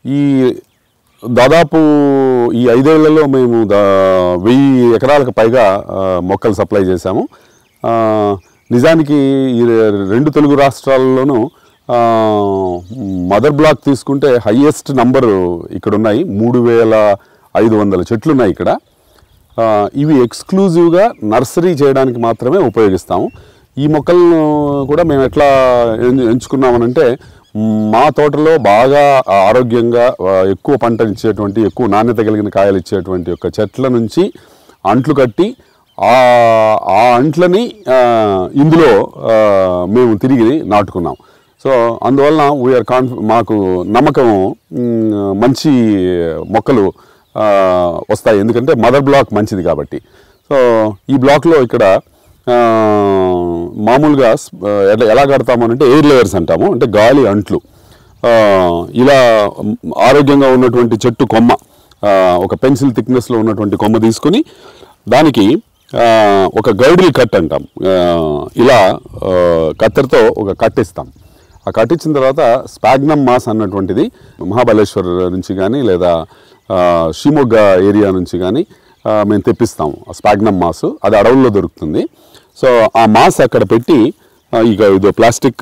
ఈ దాదాపు ఈ ఐదేళ్లలో మేము దా వెయ్యి ఎకరాలకు పైగా ఆ, మొక్కలు సప్లై చేశాము ఆ, నిజానికి ఈ రెండు తెలుగు రాష్ట్రాల్లోనూ ఆ, మదర్ బ్లాక్ తీసుకుంటే హయ్యెస్ట్ నంబరు ఇక్కడ ఉన్నాయి మూడు వేల ఐదు వందల చెట్లు ఉన్నాయి ఇక్కడ ఆ, ఇవి ఎక్స్క్లూజివ్గా నర్సరీ చేయడానికి మాత్రమే ఉపయోగిస్తాము ఈ మొక్కలను కూడా మేము ఎట్లా ఎన్- ఎంచుకున్నామనంటే మా తోటలో బాగా ఆరోగ్యంగా ఆ, ఎక్కువ పంట ఇచ్చేటువంటి ఎక్కువ నాణ్యత కలిగిన కాయలు ఇచ్చేటువంటి యొక్క చెట్ల నుంచి అంట్లు కట్టి ఆ ఆ అంట్లని ఆ, ఇందులో ఆ, మేము తిరిగి నాటుకున్నాం సో అందువలన వీఆర్ కాన్ఫి మాకు నమ్మకం మ్, మంచి మొక్కలు ఆ, వస్తాయి ఎందుకంటే మదర్ బ్లాక్ మంచిది కాబట్టి సో ఈ బ్లాక్లో ఇక్కడ ఆ, మామూలుగా స్- ఆ, ఎలా ఎలా కడతామనంటే ఎయిర్ లేయర్స్ అంటాము అంటే గాలి అంట్లు ఆ, ఇలా మ్, ఆరోగ్యంగా ఉన్నటువంటి చెట్టు కొమ్మ ఆ, ఒక పెన్సిల్ థిక్నెస్లో ఉన్నటువంటి కొమ్మ తీసుకుని దానికి ఆ, ఒక గైడిల్ కట్ అంటాం ఆ, ఇలా ఆ, కత్తెరతో ఒక కట్టిస్తాం ఆ కట్టించిన తర్వాత స్పాగ్నమ్ మాస్ అన్నటువంటిది మహాబలేశ్వర్ నుంచి కానీ లేదా ఆ, షిమోగ్గ ఏరియా నుంచి కానీ ఆ, మేము తెప్పిస్తాం ఆ స్పాగ్నమ్ మాస్ అది అడవుల్లో దొరుకుతుంది సో ఆ మాస్ అక్కడ పెట్టి ఆ, ఇక ఇదో ప్లాస్టిక్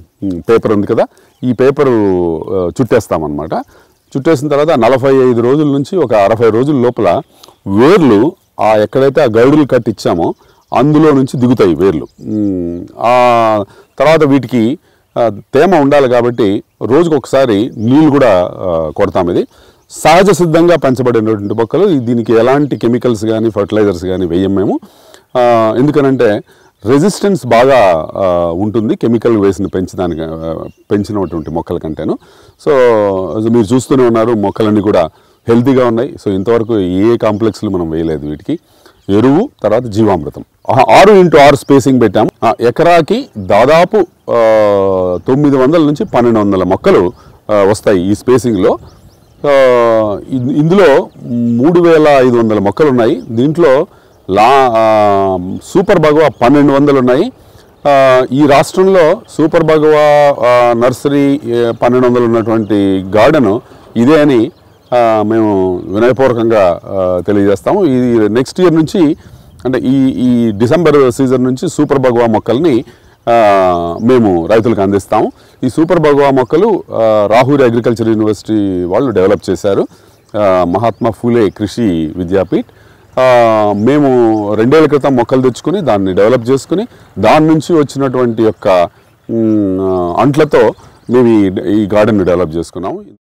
పేపర్ ఉంది కదా ఈ పేపరు చుట్టేస్తామన్నమాట చుట్టేసిన తర్వాత నలభై ఐదు రోజుల నుంచి ఒక అరవై రోజుల లోపల వేర్లు ఆ ఎక్కడైతే ఆ గైడులు కట్టి ఇచ్చామో అందులో నుంచి దిగుతాయి వేర్లు ఉమ్, ఆ తర్వాత వీటికి ఆ, తేమ ఉండాలి కాబట్టి రోజుకు ఒకసారి నీళ్ళు కూడా ఆ, కొడతాం ఇది సహజ సిద్ధంగా పెంచబడినటువంటి మొక్కలు ఈ- దీనికి ఎలాంటి కెమికల్స్ కానీ ఫర్టిలైజర్స్ కానీ వేయం మేము ఆ, ఎందుకనంటే రెసిస్టెన్స్ బాగా ఆ, ఉంటుంది కెమికల్ వేసిన పెంచడానికి ఆ, పెంచినటువంటి మొక్కల కంటేను సో అది మీరు చూస్తూనే ఉన్నారు మొక్కలన్నీ కూడా హెల్తీగా ఉన్నాయి సో ఇంతవరకు ఏ కాంప్లెక్స్లు మనం వేయలేదు వీటికి ఎరువు తర్వాత జీవామృతం ఆ- ఆరు ఇంటూ ఆరు స్పేసింగ్ పెట్టాము ఆ, ఎకరాకి దాదాపు ఆ, తొమ్మిది వందల నుంచి పన్నెండు వందల మొక్కలు ఆ, వస్తాయి ఈ స్పేసింగ్లో ఆ, ఇన్- ఇందులో మూడు వేల ఐదు వందల మొక్కలు ఉన్నాయి దీంట్లో లా ఆ, సూపర్ భగవా పన్నెండు వందలు ఉన్నాయి ఆ, ఈ రాష్ట్రంలో సూపర్ భగవా ఆ, నర్సరీ ఏ, పన్నెండు వందలు ఉన్నటువంటి గార్డెన్ ఇదే అని ఆ, మేము వినయపూర్వకంగా ఆ, తెలియజేస్తాము ఈ నెక్స్ట్ ఇయర్ నుంచి అంటే ఈ ఈ డిసెంబర్ సీజన్ నుంచి సూపర్ భగవా మొక్కల్ని ఆ, మేము రైతులకు అందిస్తాము ఈ సూపర్ భగవా మొక్కలు ఆ, రాహుల్ అగ్రికల్చర్ యూనివర్సిటీ వాళ్ళు డెవలప్ చేశారు ఆ, మహాత్మా ఫూలే కృషి విద్యాపీఠ్ ఆ, మేము రెండేళ్ల క్రితం మొక్కలు తెచ్చుకుని దాన్ని డెవలప్ చేసుకుని దాని నుంచి వచ్చినటువంటి యొక్క మ్, అంట్లతో మేము ఈ ఈ గార్డెన్ డెవలప్ చేసుకున్నాము